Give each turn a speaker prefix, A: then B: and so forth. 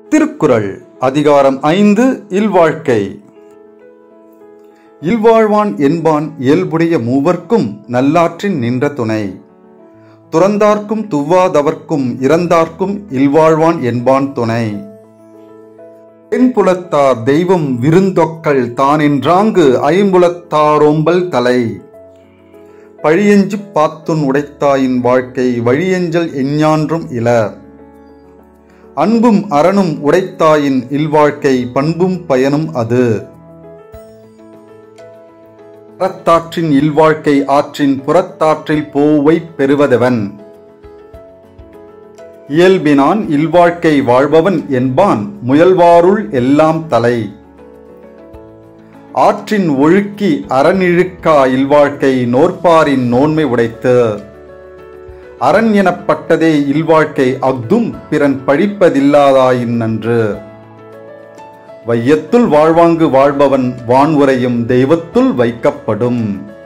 A: திருக்குறள் அதிகாரம் ஐந்து இல்வாழ்க்கை இல்வாழ்வான் என்பான் இயல்புடைய மூவர்க்கும் நல்லாற்றின் நின்ற துணை துறந்தார்க்கும் துவ்வாதவர்க்கும் இறந்தார்க்கும் இல்வாழ்வான் என்பான் துணை தென்புலத்தார் தெய்வம் விருந்தொக்கள் தானென்றாங்கு ஐம்புலத்தாரோம்பல் தலை பழியஞ்சு பாத்துன் உடைத்தாயின் வாழ்க்கை வழியஞ்சல் எஞ்ஞான்றும் இல அன்பும் அரணும் உடைத்தாயின் இல்வாழ்க்கை பண்பும் பயனும் அது புறத்தாற்றின் இல்வாழ்க்கை ஆற்றின் புறத்தாற்றில் போவை பெறுவதவன் இயல்பினான் இல்வாழ்க்கை வாழ்பவன் என்பான் முயல்வாருள் எல்லாம் தலை ஆற்றின் ஒழுக்கி அறநிழுக்கா இல்வாழ்க்கை நோற்பாரின் நோன்மை உடைத்து அரண் எனப்பட்டதே இல்வாழ்க்கை அஃதும் பிறன் பழிப்பதில்லாதாயின் நன்று வையத்துள் வாழ்வாங்கு வாழ்பவன் வான் உரையும் தெய்வத்துள் வைக்கப்படும்